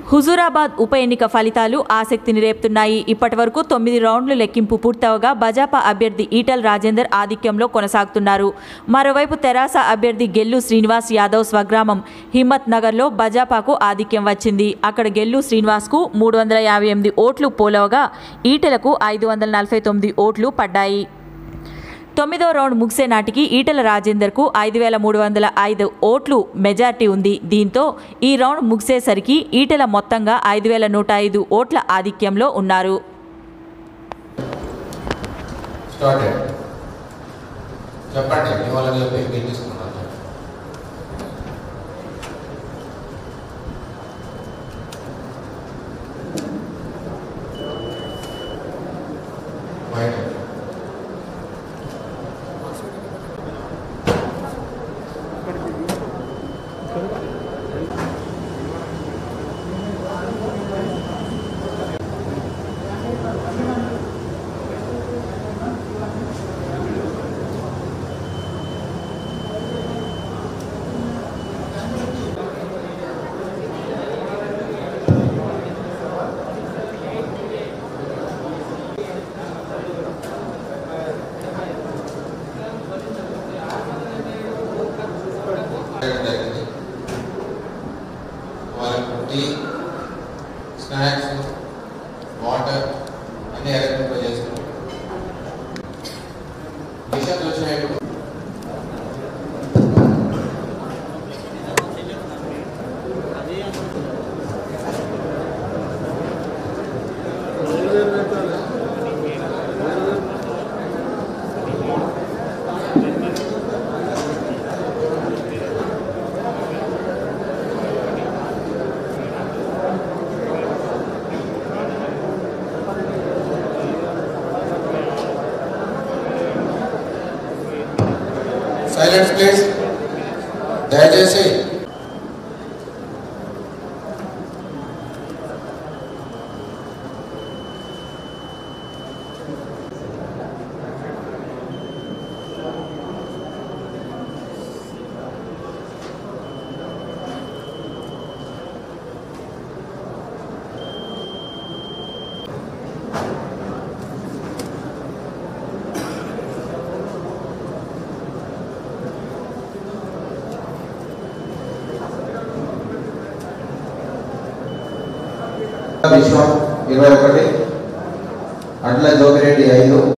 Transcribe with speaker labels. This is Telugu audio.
Speaker 1: హుజూరాబాద్ ఉప ఎన్నిక ఫలితాలు ఆసక్తిని రేపుతున్నాయి ఇప్పటి వరకు తొమ్మిది రౌండ్లు లెక్కింపు పూర్తవగా భాజపా అభ్యర్థి ఈటల్ రాజేందర్ ఆధిక్యంలో కొనసాగుతున్నారు మరోవైపు తెరాస అభ్యర్థి గెల్లు శ్రీనివాస్ యాదవ్ స్వగ్రామం హిమ్మత్ నగర్లో భాజపాకు ఆధిక్యం వచ్చింది అక్కడ గెల్లు శ్రీనివాస్కు మూడు వందల యాభై ఎనిమిది ఓట్లు పోలవగా ఈటెలకు ఐదు వందల నలభై తొమ్మిది ఓట్లు పడ్డాయి తొమ్మిదో రౌండ్ ముగిసే నాటికి ఈటల రాజేందర్కు ఐదు వేల మూడు వందల ఐదు ఓట్లు మెజార్టీ ఉంది దీంతో ఈ రౌండ్ ముగిసేసరికి ఈటల మొత్తంగా ఐదు వేల నూట ఐదు ఓట్ల ఆధిక్యంలో ఉన్నారు
Speaker 2: స్టార్టెడ్ చెప్పండి మీ వాళ్ళని చెప్పి మీరు తీసుకున్నారు బయట చేయడం జరిగింది వాళ్ళకు టీ స్నాక్స్ వాటర్ అన్ని అరేంజ్మెంట్ చేస్తున్నాం విషయం వచ్చినప్పుడు సైలెన్స్ ప్లీజ్ దయచేసి
Speaker 3: విశ్వం ఇరవై ఒకటి అడ్ల జోగిరెడ్డి ఐదు